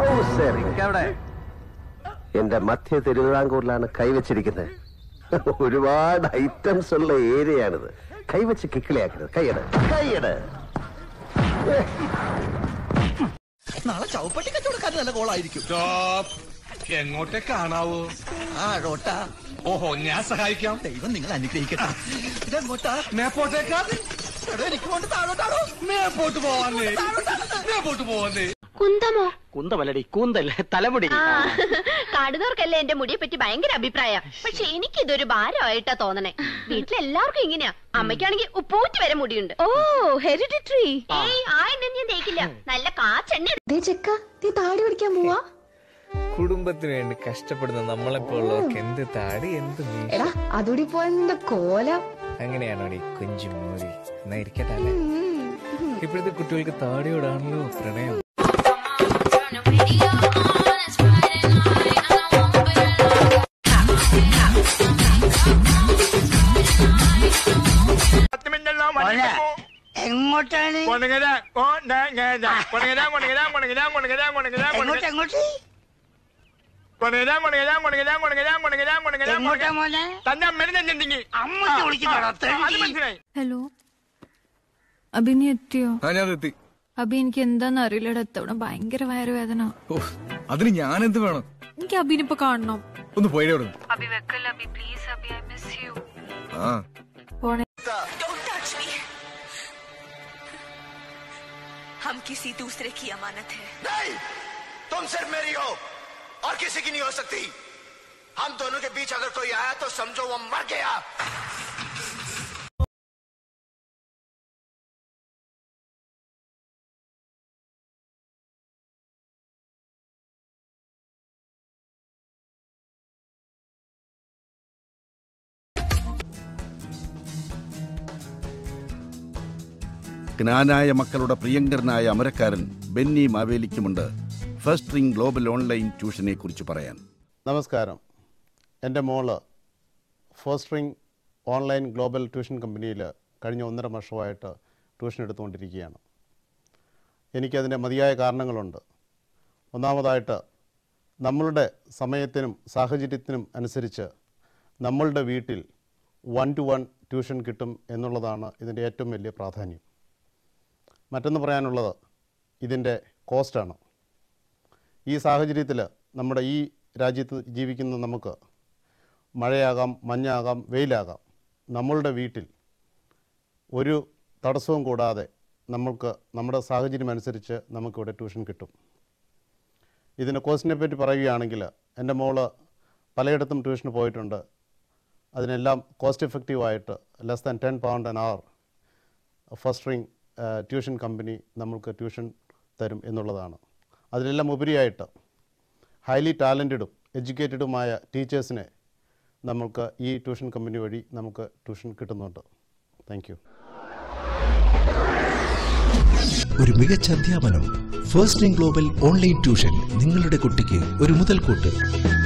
ശരി എവിടെ എന്റെ മധ്യ തിരുവിതാംകൂറിലാണ് കൈവച്ചിരിക്കുന്നത് ഒരുപാട് ഐറ്റംസ് ഉള്ള ഏരിയയാണിത് കൈവച്ച് കിക്കിളിയാക്കരുത് കൈയ്യട് കൈയ്യട് നാളെ ചൗപ്പട്ടി കച്ചവടക്കാരൻ നല്ല കോളായിരിക്കും എങ്ങോട്ടേ കാണാവൂ ആ റോട്ടാ ഓഹോ ഞാൻ സഹായിക്കാം ദൈവം നിങ്ങൾ അനുഗ്രഹിക്കട്ടെ ഇതെങ്ങോട്ടാ മേപ്പോട്ടേക്കാ എടോ, എനിക്ക് കൊണ്ട് താഴോട്ടാണോ മേപ്പോട്ട് പോവാന്നേ മേപ്പോട്ട് പോവാന്നേ കുന്തമോ കുന്തമല്ലടി കൂന്തൽ തലമുടി ആ കാടുന്നവർക്കല്ലേ എന്റെ മുടിയെ പറ്റി ഭയങ്കര അഭിപ്രായ പക്ഷെ എനിക്കിതൊരു ഭാരമായിട്ടാ തോന്നണേ വീട്ടിലെല്ലാവർക്കും ഇങ്ങനെയാ അമ്മയ്ക്കാണെങ്കിൽ ഉപ്പൂറ്റി വരെ മുടിയുണ്ട് ഓ ഹെറിഡിറ്ററി ഏയ് ആ എണ്ണ ഞാൻ തേക്കില്ല നല്ല കാച്ചെണ്ണ ദേ ചെക്ക നീ താടി പിടിക്കാൻ പോവാ കുടുംബത്തിന് വേണ്ടി കഷ്ടപ്പെടുന്ന നമ്മളെപ്പോലുള്ളവർക്ക് എന്ത് താടി എന്ത് മീശ. എടാ അതുകൂടി പോയ കോലം അങ്ങനെയാണോ ഈ കുഞ്ചു മോരി എന്നാ ഇരിക്കട്ടെ അല്ലേ ഇപ്പോഴത്തെ കുട്ടികൾക്ക് താടിയോടാണല്ലോ പ്രണയം എങ്ങോട്ടാണ് എങ്ങോട്ട് എങ്ങോട്ട് എങ്ങോട്ടാ മോനെ അമ്മ വിളിക്കുന്നോ ഹലോ അഭി നീ എത്തിയോ ആ ഞാൻ എത്തി അഭി എനിക്ക് എന്താന്ന് അറിയില്ലടാ എത്തവണ ഭയങ്കര വയറുവേദന ഓ അതിന് ഞാൻ എന്ത് വേണം എനിക്ക് അഭിനിപ്പൊ കാണണം ഒന്ന് പോയിടെ അവിടെ അഭി വെക്കല്ല Abhi please Abhi I miss you ആ പോണേ हम किसी दूसरे की अमानत है नहीं तुम सिर्फ मेरी हो और किसी की नहीं हो सकती हम दोनों के बीच अगर कोई आया तो समझो वो मर गया ജ്ഞാനായ മക്കളുടെ പ്രിയങ്കരനായ അമരക്കാരൻ ബെന്നി മാവേലിക്കുമുണ്ട് ഫസ്റ്റ് റിംഗ് ഗ്ലോബൽ ഓൺലൈൻ ട്യൂഷനെ കുറിച്ച് പറയാൻ നമസ്കാരം എൻ്റെ മോള് ഫോസ്റ്ററിംഗ് ഓൺലൈൻ ഗ്ലോബൽ ട്യൂഷൻ കമ്പനിയിൽ കഴിഞ്ഞ ഒന്നര വർഷമായിട്ട് ട്യൂഷൻ എടുത്തുകൊണ്ടിരിക്കുകയാണ് എനിക്കതിൻ്റെ മതിയായ കാരണങ്ങളുണ്ട് ഒന്നാമതായിട്ട് നമ്മളുടെ സമയത്തിനും സാഹചര്യത്തിനും അനുസരിച്ച് നമ്മളുടെ വീട്ടിൽ വൺ ടു വൺ ട്യൂഷൻ കിട്ടും എന്നുള്ളതാണ് ഇതിൻ്റെ ഏറ്റവും വലിയ പ്രാധാന്യം മറ്റൊന്ന് പറയാനുള്ളത് ഇതിൻ്റെ കോസ്റ്റാണ് ഈ സാഹചര്യത്തിൽ നമ്മുടെ ഈ രാജ്യത്ത് ജീവിക്കുന്ന നമുക്ക് മഴയാകാം മഞ്ഞാകാം വെയിലാകാം നമ്മളുടെ വീട്ടിൽ ഒരു തടസ്സവും കൂടാതെ നമ്മൾക്ക് നമ്മുടെ സാഹചര്യം അനുസരിച്ച് നമുക്കിവിടെ ട്യൂഷൻ കിട്ടും ഇതിൻ്റെ കോസ്റ്റിനെ പറ്റി പറയുകയാണെങ്കിൽ എൻ്റെ മോള് പലയിടത്തും ട്യൂഷന് പോയിട്ടുണ്ട് അതിനെല്ലാം കോസ്റ്റ് എഫക്റ്റീവായിട്ട് ലെസ് ദാൻ ടെൻ പൗണ്ട് ആൻ അവർ ഫസ്റ്റ് റിംഗ് ട്യൂഷൻ കമ്പനി നമ്മൾക്ക് ട്യൂഷൻ തരും എന്നുള്ളതാണ് അതിലെല്ലാം ഉപരിയായിട്ട് ഹൈലി ടാലൻറ്റഡും എഡ്യൂക്കേറ്റഡുമായ ടീച്ചേഴ്സിനെ നമുക്ക് ഈ ട്യൂഷൻ കമ്പനി വഴി നമുക്ക് ട്യൂഷൻ കിട്ടുന്നുണ്ട് താങ്ക് യു ഒരു മികച്ച അധ്യാപനം First Ring Global Online tuition നിങ്ങളുടെ കുട്ടിക്ക് ഒരു മുതൽക്കൂട്ട്